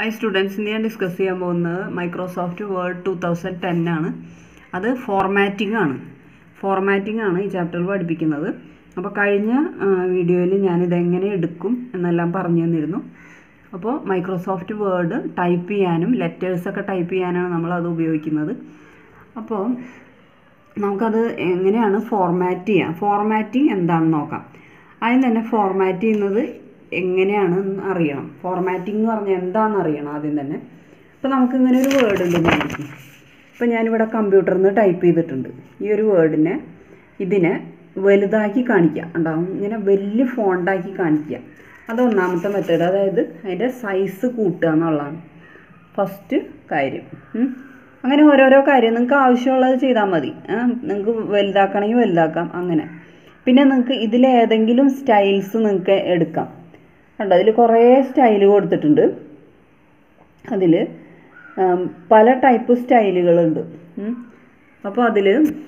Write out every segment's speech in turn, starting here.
Hi students ഇന്ന് ഞാൻ discuss ചെയ്യാൻ പോകുന്നത് Microsoft Word two thousand ten ആണ് അത് ഫോർമാറ്റിംഗ് ആണ് ഫോർമാറ്റിംഗ് ആണ് ഈ ചാപ്റ്ററിൽ പഠിപ്പിക്കുന്നത് അപ്പോൾ കഴിഞ്ഞ വീഡിയോയിൽ ഞാനിത് എങ്ങനെ എടുക്കും എന്നെല്ലാം പറഞ്ഞു തന്നിരുന്നു അപ്പോൾ മൈക്രോസോഫ്റ്റ് വേർഡ് ടൈപ്പ് ചെയ്യാനും ലെറ്റേഴ്സൊക്കെ ടൈപ്പ് ചെയ്യാനാണ് നമ്മളത് ഉപയോഗിക്കുന്നത് അപ്പോൾ നമുക്കത് എങ്ങനെയാണ് ഫോർമാറ്റ് ചെയ്യുക ഫോർമാറ്റിംഗ് എന്താണെന്ന് നോക്കാം ആദ്യം തന്നെ ഫോർമാറ്റ് ചെയ്യുന്നത് എങ്ങനെയാണെന്ന് അറിയണം ഫോർമാറ്റിംഗ് എന്ന് പറഞ്ഞാൽ എന്താണെന്ന് അറിയണം ആദ്യം തന്നെ ഇപ്പോൾ നമുക്ക് ഇങ്ങനെ ഒരു വേർഡ് ഉണ്ടെന്ന് വിചാരിക്കും ഇപ്പോൾ ഞാനിവിടെ കമ്പ്യൂട്ടറിൽ നിന്ന് ടൈപ്പ് ചെയ്തിട്ടുണ്ട് ഈ ഒരു വേർഡിനെ ഇതിനെ വലുതാക്കി കാണിക്കുക ഉണ്ടാവും ഇങ്ങനെ വലിയ ഫോണ്ടാക്കി കാണിക്കുക അത് ഒന്നാമത്തെ മെത്തേഡ് അതായത് അതിൻ്റെ സൈസ് കൂട്ടുക എന്നുള്ളതാണ് ഫസ്റ്റ് കാര്യം ഉം. അങ്ങനെ ഓരോരോ കാര്യം നിങ്ങൾക്ക് ആവശ്യമുള്ളത് ചെയ്താൽ മതി നിങ്ങൾക്ക് വലുതാക്കണമെങ്കിൽ വലുതാക്കാം അങ്ങനെ പിന്നെ നിങ്ങൾക്ക് ഇതിലേതെങ്കിലും സ്റ്റൈൽസ് നിങ്ങൾക്ക് എടുക്കാം കണ്ടോ അതിൽ കുറേ സ്റ്റൈൽ കൊടുത്തിട്ടുണ്ട് അതിൽ പല ടൈപ്പ് സ്റ്റൈലുകളുണ്ട് അപ്പോൾ അതിൽ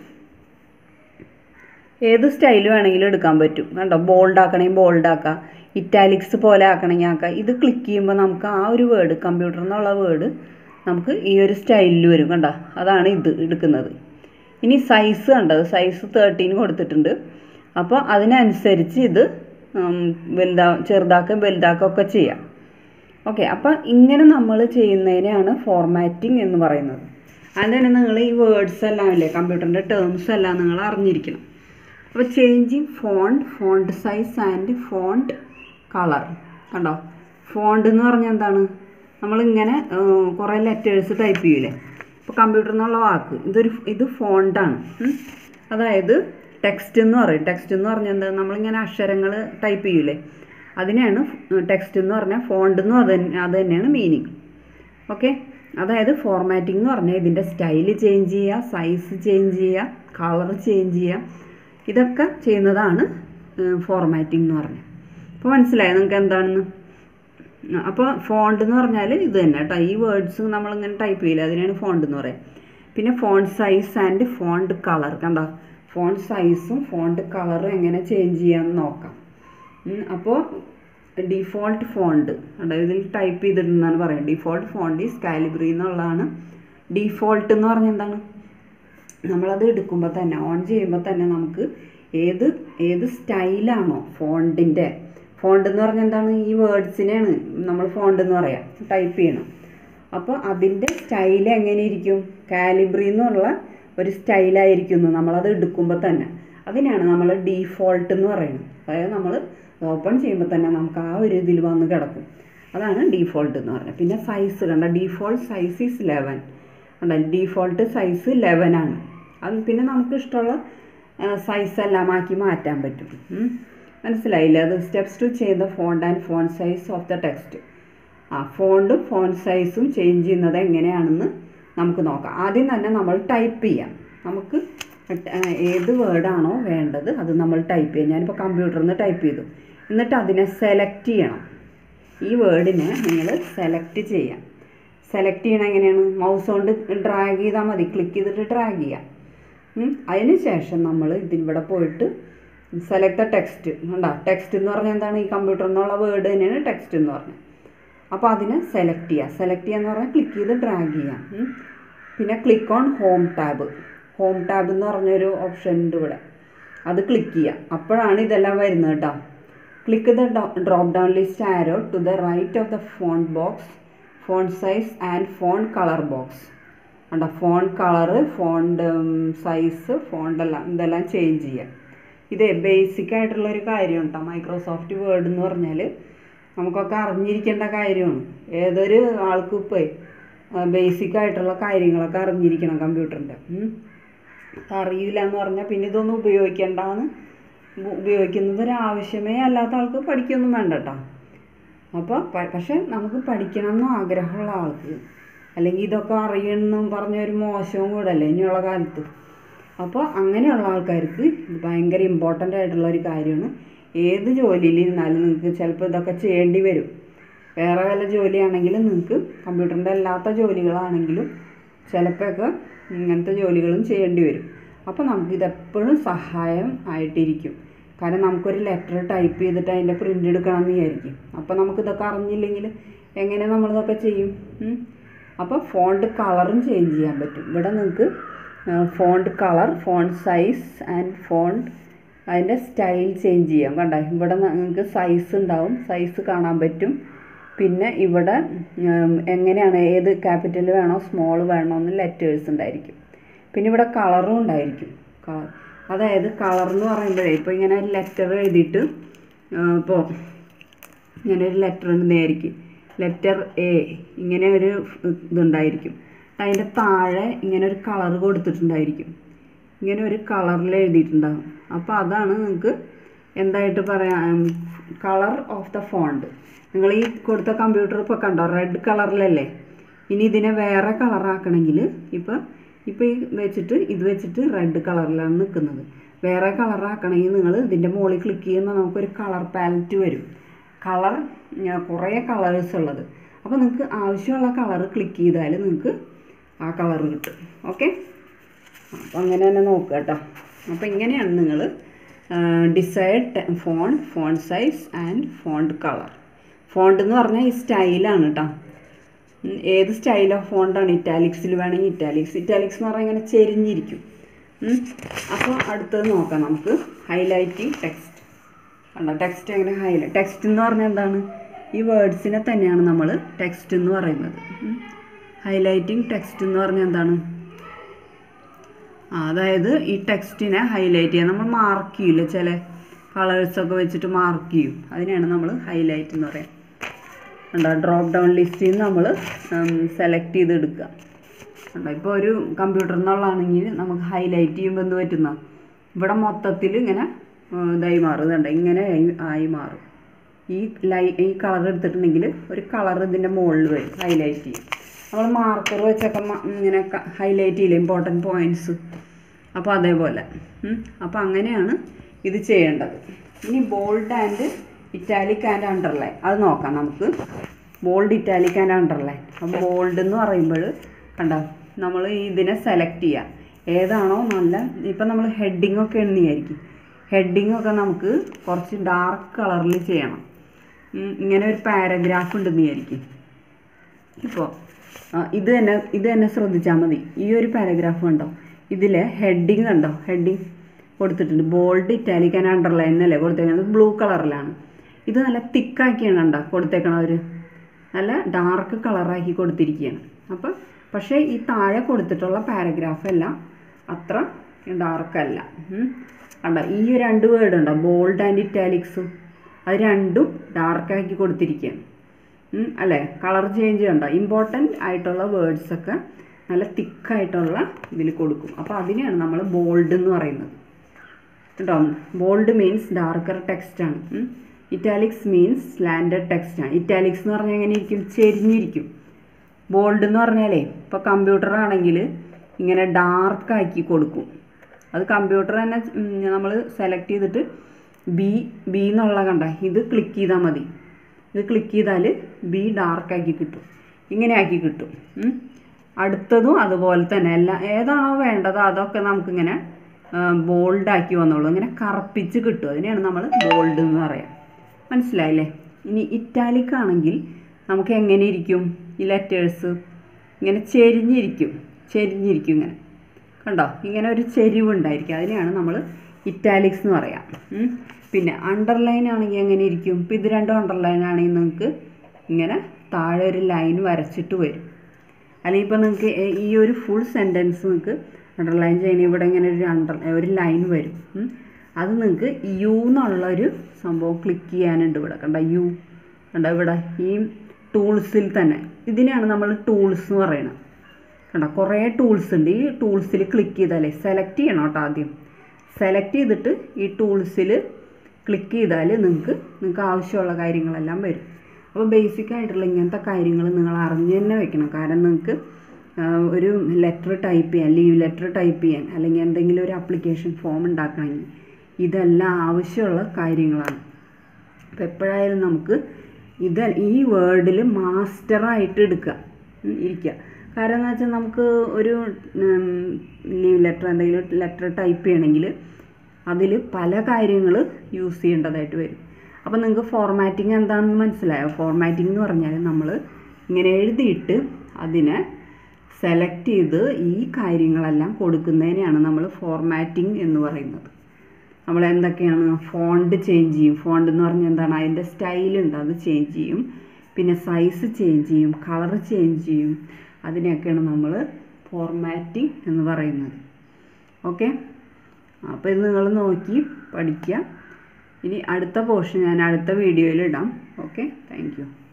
ഏത് സ്റ്റൈൽ വേണമെങ്കിലും എടുക്കാൻ പറ്റും കണ്ടോ ബോൾഡ് ആക്കണമെങ്കിൽ ബോൾഡ് ആക്കാം ഇറ്റാലിക്സ് പോലെ ആക്കണമെങ്കിൽ ആക്കാം ഇത് ക്ലിക്ക് ചെയ്യുമ്പോൾ നമുക്ക് ആ ഒരു വേർഡ് കമ്പ്യൂട്ടറിൽ നിന്നുള്ള വേർഡ് നമുക്ക് ഈ ഒരു സ്റ്റൈലിൽ വരും കണ്ടോ അതാണ് ഇത് എടുക്കുന്നത് ഇനി സൈസ് കണ്ടത് സൈസ് തേർട്ടീൻ കൊടുത്തിട്ടുണ്ട് അപ്പോൾ അതിനനുസരിച്ച് ഇത് വലുതാ ചെറുതാക്കുകയും വലുതാക്കുകയും ഒക്കെ ചെയ്യാം ഓക്കെ അപ്പോൾ ഇങ്ങനെ നമ്മൾ ചെയ്യുന്നതിനെയാണ് ഫോർമാറ്റിംഗ് എന്ന് പറയുന്നത് അതുതന്നെ നിങ്ങൾ ഈ വേർഡ്സ് എല്ലാം ഇല്ലേ കമ്പ്യൂട്ടറിൻ്റെ ടേംസ് എല്ലാം നിങ്ങൾ അറിഞ്ഞിരിക്കണം അപ്പോൾ changing font font size and font colour കണ്ടോ ഫോണ്ട് എന്ന് പറഞ്ഞാൽ എന്താണ് നമ്മളിങ്ങനെ കുറേ ലെറ്റേഴ്സ് ടൈപ്പ് ചെയ്യൂലേ ഇപ്പോൾ കമ്പ്യൂട്ടറിൽ നിന്നുള്ള വാക്ക് ഇതൊരു ഇത് ഫോണ്ടാണ് അതായത് ടെക്സ്റ്റ് എന്ന് പറയും ടെക്സ്റ്റ് എന്ന് പറഞ്ഞാൽ എന്താ നമ്മളിങ്ങനെ അക്ഷരങ്ങൾ ടൈപ്പ് ചെയ്യൂലേ അതിനെയാണ് ടെക്സ്റ്റ് എന്ന് പറഞ്ഞാൽ ഫോണ്ട് എന്ന് അത് അത് തന്നെയാണ് മീനിങ് ഓക്കെ അതായത് ഫോർമാറ്റിംഗ് എന്ന് പറഞ്ഞാൽ ഇതിൻ്റെ സ്റ്റൈല് ചേഞ്ച് ചെയ്യുക സൈസ് ചേഞ്ച് ചെയ്യുക കളർ ചേഞ്ച് ചെയ്യുക ഇതൊക്കെ ചെയ്യുന്നതാണ് ഫോർമാറ്റിംഗ് എന്ന് പറഞ്ഞാൽ അപ്പോൾ മനസ്സിലായോ നിങ്ങൾക്ക് എന്താണെന്ന് അപ്പോൾ ഫോണ്ട് എന്ന് പറഞ്ഞാൽ ഇത് തന്നെ കേട്ടോ ഈ വേർഡ്സ് നമ്മളിങ്ങനെ ടൈപ്പ് ചെയ്യില്ല അതിനാണ് ഫോണ്ട് എന്ന് പറയുക പിന്നെ font size and font colour കണ്ടോ ഫോണ്ട് സൈസും ഫോണ്ട് കളറും എങ്ങനെ ചേഞ്ച് ചെയ്യാമെന്ന് നോക്കാം അപ്പോൾ ഡിഫോൾട്ട് ഫോണ്ട് കണ്ടോ ഇതിൽ ടൈപ്പ് ചെയ്തിട്ടുണ്ടെന്നാണ് പറയുന്നത് ഡിഫോൾട്ട് ഫോണ്ട് ഈസ് കാലിബ്രി എന്നുള്ളതാണ് ഡിഫോൾട്ട് എന്ന് പറഞ്ഞാൽ എന്താണ് നമ്മളത് എടുക്കുമ്പോൾ തന്നെ ഓൺ ചെയ്യുമ്പോൾ തന്നെ നമുക്ക് ഏത് ഏത് സ്റ്റൈലാണോ ഫോണ്ടിൻ്റെ ഫോണ്ട് എന്ന് പറഞ്ഞാൽ എന്താണ് ഈ വേർഡ്സിനെയാണ് നമ്മൾ ഫോണ്ട് എന്ന് പറയാം ടൈപ്പ് ചെയ്യണം അപ്പോൾ അതിൻ്റെ സ്റ്റൈൽ എങ്ങനെ ഇരിക്കും കാലിബ്രി എന്നുള്ള ഒരു സ്റ്റൈലായിരിക്കുന്നു നമ്മളത് എടുക്കുമ്പോൾ തന്നെ അതിനാണ് നമ്മൾ ഡീഫോൾട്ട് എന്ന് പറയുന്നത് അതായത് നമ്മൾ ഓപ്പൺ ചെയ്യുമ്പോൾ തന്നെ നമുക്ക് ആ ഒരു ഇതിൽ വന്ന് കിടക്കും അതാണ് ഡീഫോൾട്ട് എന്ന് പറയുന്നത് പിന്നെ സൈസ് കണ്ട ഡീഫോൾട്ട് സൈസ് ഈസ് ലെവൻ കണ്ട ഡീഫോൾട്ട് സൈസ് ലെവൻ ആണ് അത് പിന്നെ നമുക്ക് ഇഷ്ടമുള്ള സൈസ് എല്ലാം ആക്കി മാറ്റാൻ പറ്റും മനസ്സിലായില്ലേ അത് സ്റ്റെപ്സ് ടു ചെയ്ത് the font and font size of the text ആ ഫോണ്ടും ഫോണ്ട് സൈസും ചേഞ്ച് ചെയ്യുന്നത് എങ്ങനെയാണെന്ന് നമുക്ക് നോക്കാം ആദ്യം തന്നെ നമ്മൾ ടൈപ്പ് ചെയ്യാം നമുക്ക് ഏത് വേർഡാണോ വേണ്ടത് അത് നമ്മൾ ടൈപ്പ് ചെയ്യാം ഞാനിപ്പോൾ കമ്പ്യൂട്ടറിൽ നിന്ന് ടൈപ്പ് ചെയ്തു എന്നിട്ട് അതിനെ സെലക്ട് ചെയ്യണം ഈ വേർഡിനെ നിങ്ങൾ സെലക്ട് ചെയ്യാം സെലക്ട് ചെയ്യണം എങ്ങനെയാണ് മൗസ് കൊണ്ട് ഡ്രാഗ് ചെയ്താൽ മതി ക്ലിക്ക് ചെയ്തിട്ട് ഡ്രാഗ് ചെയ്യാം അതിന് ശേഷം നമ്മൾ ഇതിവിടെ പോയിട്ട് സെലക്ട് ദ ടെക്സ്റ്റ് കണ്ടോ ടെക്സ്റ്റ് എന്ന് പറഞ്ഞാൽ എന്താണ് ഈ കമ്പ്യൂട്ടറിൽ നിന്നുള്ള വേർഡ് തന്നെയാണ് ടെക്സ്റ്റ് എന്ന് പറഞ്ഞത് അപ്പോൾ അതിനെ സെലക്ട് ചെയ്യുക സെലക്ട് ചെയ്യുക എന്ന് പറഞ്ഞാൽ ക്ലിക്ക് ചെയ്ത് ഡ്രാഗ് ചെയ്യാം പിന്നെ click on home tab home tab എന്ന് പറഞ്ഞൊരു ഓപ്ഷൻ ഉണ്ട് ഇവിടെ അത് ക്ലിക്ക് ചെയ്യുക അപ്പോഴാണ് ഇതെല്ലാം വരുന്നത് കേട്ടോ click the drop down list arrow to the right of the font box font size and font colour box കണ്ടോ ഫോൺ കളറ് ഫോണ്ട് സൈസ് ഫോണ്ടെല്ലാം ഇതെല്ലാം ചേഞ്ച് ചെയ്യുക ഇത് ബേസിക് ആയിട്ടുള്ളൊരു കാര്യം കേട്ടോ മൈക്രോസോഫ്റ്റ് വേർഡ് എന്ന് പറഞ്ഞാൽ നമുക്കൊക്കെ അറിഞ്ഞിരിക്കേണ്ട കാര്യമാണ് ഏതൊരു ആൾക്കും ഇപ്പോൾ ബേസിക് ആയിട്ടുള്ള കാര്യങ്ങളൊക്കെ അറിഞ്ഞിരിക്കണം കമ്പ്യൂട്ടറിൻ്റെ അറിയില്ല എന്ന് പറഞ്ഞാൽ പിന്നെ ഇതൊന്നും ഉപയോഗിക്കേണ്ടാന്ന് ഉപയോഗിക്കുന്നത് ഒരു ആവശ്യമേ അല്ലാത്ത ആൾക്ക് പഠിക്കൊന്നും വേണ്ട കേട്ടോ അപ്പോൾ പക്ഷെ നമുക്ക് പഠിക്കണം എന്ന് ആഗ്രഹമുള്ള ആൾക്ക് അല്ലെങ്കിൽ ഇതൊക്കെ അറിയണമെന്നും പറഞ്ഞ ഒരു മോശവും കൂടെ അല്ലേ ഇനിയുള്ള കാലത്ത് അപ്പോൾ അങ്ങനെയുള്ള ആൾക്കാർക്ക് ഇത് ഭയങ്കര ഇമ്പോർട്ടൻ്റ് ആയിട്ടുള്ള ഒരു കാര്യമാണ് ഏത് ജോലിയിൽ ഇരുന്നാലും നിങ്ങൾക്ക് ചിലപ്പോൾ ഇതൊക്കെ ചെയ്യേണ്ടി വരും വേറെ വല്ല ജോലിയാണെങ്കിലും നിങ്ങൾക്ക് കമ്പ്യൂട്ടറിൻ്റെ അല്ലാത്ത ജോലികളാണെങ്കിലും ചിലപ്പോഴൊക്കെ ഇങ്ങനത്തെ ജോലികളും ചെയ്യേണ്ടി വരും അപ്പോൾ നമുക്കിതെപ്പോഴും സഹായം ആയിട്ടിരിക്കും കാരണം നമുക്കൊരു ലെറ്റർ ടൈപ്പ് ചെയ്തിട്ട് അതിൻ്റെ പ്രിൻ്റ് എടുക്കണം എന്ന് വിചാരിക്കും അപ്പോൾ നമുക്കിതൊക്കെ അറിഞ്ഞില്ലെങ്കിൽ എങ്ങനെ നമ്മളിതൊക്കെ ചെയ്യും ഉം. അപ്പോൾ ഫോണ്ട് കളറും ചേഞ്ച് ചെയ്യാൻ പറ്റും ഇവിടെ നിങ്ങൾക്ക് font colour font size and font അതിൻ്റെ സ്റ്റൈൽ ചേഞ്ച് ചെയ്യാം കണ്ടോ ഇവിടെ നിങ്ങൾക്ക് സൈസ് ഉണ്ടാവും സൈസ് കാണാൻ പറ്റും പിന്നെ ഇവിടെ ഉം, എങ്ങനെയാണ് ഏത് ക്യാപിറ്റൽ വേണോ സ്മോൾ വേണോ എന്ന് ലെറ്റേഴ്സ് ഉണ്ടായിരിക്കും പിന്നെ ഇവിടെ കളറും ഉണ്ടായിരിക്കും കളർ അതായത് കളർ എന്ന് പറയുമ്പോഴേ ഇപ്പോൾ ഇങ്ങനെ ലെറ്റർ എഴുതിയിട്ട് ഇപ്പോൾ ഇങ്ങനെ ഒരു ലെറ്റർ ഉണ്ടായിരിക്കും ലെറ്റർ എ ഇങ്ങനെ ഒരു ഇതുണ്ടായിരിക്കും അതിൻ്റെ താഴെ ഇങ്ങനെ ഒരു കളർ കൊടുത്തിട്ടുണ്ടായിരിക്കും ഇങ്ങനെ ഒരു കളറിൽ എഴുതിയിട്ടുണ്ടാകും അപ്പോൾ അതാണ് നിങ്ങൾക്ക് എന്തായിട്ട് പറയാം കളർ ഓഫ് ദ ഫോണ്ട് നിങ്ങൾ ഈ കൊടുത്ത കമ്പ്യൂട്ടർ ഇപ്പോൾ കണ്ടോ റെഡ് കളറിലല്ലേ ഇനി ഇതിനെ വേറെ കളറാക്കണമെങ്കിൽ ഇപ്പോൾ ഇപ്പോൾ ഈ വെച്ചിട്ട് ഇത് വെച്ചിട്ട് റെഡ് കളറിലാണ് നിൽക്കുന്നത് വേറെ കളറാക്കണമെങ്കിൽ നിങ്ങൾ ഇതിൻ്റെ മുകളിൽ ക്ലിക്ക് ചെയ്യുമ്പോൾ നമുക്കൊരു കളർ പാലറ്റ് വരും കളർ കുറേ കളേഴ്സ് ഉള്ളത് അപ്പോൾ നിങ്ങൾക്ക് ആവശ്യമുള്ള കളർ ക്ലിക്ക് ചെയ്താൽ നിങ്ങൾക്ക് ആ കളർ കിട്ടും ഓക്കെ അപ്പോൾ അങ്ങനെ തന്നെ നോക്കുക കേട്ടോ അപ്പോൾ ഇങ്ങനെയാണ് നിങ്ങൾ decide font font size and font colour font എന്ന് പറഞ്ഞാൽ ഈ സ്റ്റൈലാണ് കേട്ടോ ഉം, ഏത് സ്റ്റൈൽ ഓഫ് ഫോണ്ടാണ് ഇറ്റാലിക്സിൽ വേണമെങ്കിൽ ഇറ്റാലിക്സ് ഇറ്റാലിക്സ് എന്ന് പറഞ്ഞാൽ ഇങ്ങനെ ചെരിഞ്ഞിരിക്കും ഉം. അപ്പോൾ അടുത്തത് നോക്കാം നമുക്ക് ഹൈലൈറ്റിംഗ് ടെക്സ്റ്റ് കണ്ടോ ടെക്സ്റ്റ് എങ്ങനെ ഹൈലൈറ്റ് ടെക്സ്റ്റ് എന്ന് പറഞ്ഞാൽ എന്താണ് ഈ വേർഡ്സിനെ തന്നെയാണ് നമ്മൾ ടെക്സ്റ്റ് എന്ന് പറയുന്നത് ഹൈലൈറ്റിംഗ് ടെക്സ്റ്റ് എന്ന് പറഞ്ഞാൽ എന്താണ് ആ, അതായത് ഈ ടെക്സ്റ്റിനെ ഹൈലൈറ്റ് ചെയ്യാൻ നമ്മൾ മാർക്ക് ചെയ്യില്ല ചില കളേഴ്സൊക്കെ വെച്ചിട്ട് മാർക്ക് ചെയ്യും അതിനെയാണ് നമ്മൾ ഹൈലൈറ്റ് എന്ന് പറയാം ഉണ്ടോ ഡ്രോപ്പ് ഡൗൺ ലിസ്റ്റിൽ നിന്ന് നമ്മൾ സെലക്ട് ചെയ്ത് എടുക്കുക ഉണ്ടോ ഇപ്പോൾ ഒരു കമ്പ്യൂട്ടർ എന്നുള്ളതാണെങ്കിൽ നമുക്ക് ഹൈലൈറ്റ് ചെയ്യുമ്പോൾ എന്ത് പറ്റുന്ന ഇവിടെ മൊത്തത്തിൽ ഇങ്ങനെ ഉം, ഇതായി മാറും ഇതുണ്ട് ഇങ്ങനെ ആയി- ആയി മാറും ഈ ലൈ ഈ കളർ എടുത്തിട്ടുണ്ടെങ്കിൽ ഒരു കളർ ഇതിൻ്റെ മുകളിൽ വരും ഹൈലൈറ്റ് ചെയ്യും നമ്മൾ മാർക്കർ വെച്ചൊക്കെ മ- ഇങ്ങനെ ഹൈലൈറ്റ് ചെയ്യില്ല ഇമ്പോർട്ടൻറ്റ് പോയിൻറ്റ്സ് അപ്പോൾ അതേപോലെ അപ്പോൾ അങ്ങനെയാണ് ഇത് ചെയ്യേണ്ടത് ഇനി bold and italic and underline അത് നോക്കാം നമുക്ക് ബോൾഡ് ഇറ്റാലിക് ആൻഡ് അണ്ടർലൈൻ അപ്പോൾ ബോൾഡ് എന്ന് പറയുമ്പോൾ കണ്ടോ നമ്മൾ ഇതിനെ സെലക്ട് ചെയ്യുക ഏതാണോ നല്ല ഇപ്പം നമ്മൾ ഹെഡിങ് ഒക്കെ എണ്ണിയായിരിക്കും ഹെഡിങ് ഒക്കെ നമുക്ക് കുറച്ച് ഡാർക്ക് കളറിൽ ചെയ്യണം ഉം, ഇങ്ങനെ ഒരു പാരഗ്രാഫ് ഉണ്ടെന്ന് വിചാരിക്കും ഇപ്പോൾ ഇത് തന്നെ ഇത് തന്നെ ശ്രദ്ധിച്ചാൽ മതി ഈ ഒരു പാരഗ്രാഫ് കണ്ടോ ഇതിലെ ഹെഡിങ് കണ്ടോ ഹെഡിങ് കൊടുത്തിട്ടുണ്ട് ബോൾഡ് ഇറ്റാലിക് ആൻഡ് അണ്ടർലൈൻ അല്ലേ കൊടുത്തേക്കുന്നത് ബ്ലൂ കളറിലാണ് ഇത് നല്ല തിക്കാക്കിയാണ് കണ്ടോ കൊടുത്തേക്കണം അവർ നല്ല ഡാർക്ക് കളറാക്കി കൊടുത്തിരിക്കുകയാണ് അപ്പം പക്ഷേ ഈ താഴെ കൊടുത്തിട്ടുള്ള പാരഗ്രാഫ് എല്ലാം അത്ര ഡാർക്ക് അല്ല ഉം. കണ്ടോ ഈ രണ്ട് വേർഡ് ഉണ്ടോ ബോൾഡ് ആൻഡ് ഇറ്റാലിക്സും അത് രണ്ടും ഡാർക്കാക്കി കൊടുത്തിരിക്കുകയാണ് ഉം, അല്ലേ കളർ ചേഞ്ച് കണ്ടോ ഇമ്പോർട്ടൻ്റ് ആയിട്ടുള്ള വേർഡ്സ് ഒക്കെ നല്ല തിക്കായിട്ടുള്ള ഇതിൽ കൊടുക്കും അപ്പോൾ അതിനെയാണ് നമ്മൾ ബോൾഡ് എന്ന് പറയുന്നത് കേട്ടോ ബോൾഡ് മീൻസ് ഡാർക്കർ ടെക്സ്റ്റ് ആണ് ഇറ്റാലിക്സ് മീൻസ് സ്ലാൻഡഡ് ടെക്സ്റ്റ് ആണ് ഇറ്റാലിക്സ് എന്ന് പറഞ്ഞാൽ എങ്ങനെ ഇരിക്കും ചെരിഞ്ഞിരിക്കും ബോൾഡ് എന്ന് പറഞ്ഞാലേ ഇപ്പോൾ കമ്പ്യൂട്ടർ ആണെങ്കിൽ ഇങ്ങനെ ഡാർക്ക് ആക്കി കൊടുക്കും അത് കമ്പ്യൂട്ടർ തന്നെ നമ്മൾ സെലക്ട് ചെയ്തിട്ട് ബി ബി എന്നുള്ള കണ്ട ഇത് ക്ലിക്ക് ചെയ്താൽ മതി ഇത് ക്ലിക്ക് ചെയ്താൽ ബി ഡാർക്കാക്കി കിട്ടും ഇങ്ങനെ ആക്കി കിട്ടും ഉം. അടുത്തതും അതുപോലെ തന്നെ എല്ലാ ഏതാണോ വേണ്ടത് അതൊക്കെ നമുക്കിങ്ങനെ ബോൾഡാക്കി വന്നോളൂ ഇങ്ങനെ കറുപ്പിച്ച് കിട്ടും അതിനെയാണ് നമ്മൾ ബോൾഡ് എന്ന് പറയാം മനസ്സിലായില്ലേ ഇനി ഇറ്റാലിക് ആണെങ്കിൽ നമുക്ക് എങ്ങനെ ഇരിക്കും ഈ ലെറ്റേഴ്സ് ഇങ്ങനെ ചെരിഞ്ഞിരിക്കും ചെരിഞ്ഞിരിക്കും ഇങ്ങനെ കണ്ടോ ഇങ്ങനെ ഒരു ചെരിവുണ്ടായിരിക്കും അതിനെയാണ് നമ്മൾ ഇറ്റാലിക്സ് എന്ന് പറയാം ഉം. പിന്നെ അണ്ടർലൈൻ ആണെങ്കിൽ എങ്ങനെ ഇരിക്കും ഇപ്പം ഇത് രണ്ടും അണ്ടർലൈൻ ആണെങ്കിൽ നിങ്ങൾക്ക് ഇങ്ങനെ താഴെ ഒരു ലൈൻ വരച്ചിട്ട് വരും അല്ലെങ്കിൽ ഇപ്പോൾ നിങ്ങൾക്ക് ഈ ഒരു ഫുൾ സെൻറ്റൻസ് നിങ്ങൾക്ക് അണ്ടർലൈൻ ചെയ്യണ ഇവിടെ ഇങ്ങനെ ഒരു അണ്ടർ ഒരു ലൈൻ വരും ഉം. അത് നിങ്ങൾക്ക് യു എന്നുള്ളൊരു സംഭവം ക്ലിക്ക് ചെയ്യാനുണ്ട് ഇവിടെ കണ്ട യു കണ്ട ഇവിടെ ഈ ടൂൾസിൽ തന്നെ ഇതിനെയാണ് നമ്മൾ ടൂൾസ് എന്ന് പറയുന്നത് കണ്ട കുറേ ടൂൾസ് ഉണ്ട് ഈ ടൂൾസിൽ ക്ലിക്ക് ചെയ്താലേ സെലക്ട് ചെയ്യണം കേട്ടോ ആദ്യം സെലക്ട് ചെയ്തിട്ട് ഈ ടൂൾസിൽ ക്ലിക്ക് ചെയ്താൽ നിങ്ങൾക്ക് നിങ്ങൾക്ക് ആവശ്യമുള്ള കാര്യങ്ങളെല്ലാം വരും അപ്പോൾ ബേസിക് ആയിട്ടുള്ള ഇങ്ങനത്തെ കാര്യങ്ങൾ നിങ്ങൾ അറിഞ്ഞു തന്നെ വെക്കണം കാരണം നിങ്ങൾക്ക് ഒരു ലെറ്റർ ടൈപ്പ് ചെയ്യാൻ ലീവ് ലെറ്റർ ടൈപ്പ് ചെയ്യാൻ അല്ലെങ്കിൽ എന്തെങ്കിലും ഒരു ആപ്ലിക്കേഷൻ ഫോം ഉണ്ടാക്കണമെങ്കിൽ ഇതെല്ലാം ആവശ്യമുള്ള കാര്യങ്ങളാണ് അപ്പോൾ എപ്പോഴായാലും നമുക്ക് ഇത് ഈ വേർഡിൽ മാസ്റ്ററായിട്ട് എടുക്കുക ഉം, ഇരിക്കുക കാരണം എന്ന് വെച്ചാൽ നമുക്ക് ഒരു ലീവ് ലെറ്റർ എന്തെങ്കിലും ലെറ്റർ ടൈപ്പ് ചെയ്യണമെങ്കിൽ അതിൽ പല കാര്യങ്ങൾ യൂസ് ചെയ്യേണ്ടതായിട്ട് വരും അപ്പോൾ നിങ്ങൾക്ക് ഫോർമാറ്റിംഗ് എന്താണെന്ന് മനസ്സിലായോ ഫോർമാറ്റിംഗ് എന്ന് പറഞ്ഞാൽ നമ്മൾ ഇങ്ങനെ എഴുതിയിട്ട് അതിനെ സെലക്ട് ചെയ്ത് ഈ കാര്യങ്ങളെല്ലാം കൊടുക്കുന്നതിനെയാണ് നമ്മൾ ഫോർമാറ്റിംഗ് എന്ന് പറയുന്നത് നമ്മൾ എന്തൊക്കെയാണ് ഫോണ്ട് ചേഞ്ച് ചെയ്യും ഫോണ്ട് എന്ന് പറഞ്ഞാൽ എന്താണ് അതിൻ്റെ സ്റ്റൈലുണ്ട് അത് ചേഞ്ച് ചെയ്യും പിന്നെ സൈസ് ചേഞ്ച് ചെയ്യും കളർ ചേഞ്ച് ചെയ്യും അതിനെയൊക്കെയാണ് നമ്മൾ ഫോർമാറ്റിംഗ് എന്ന് പറയുന്നത് ഓക്കെ അപ്പോൾ ഇത് നിങ്ങൾ നോക്കി പഠിക്കുക ഇനി അടുത്ത പോർഷൻ ഞാൻ അടുത്ത വീഡിയോയിൽ ഇടാം ഓക്കെ താങ്ക് യു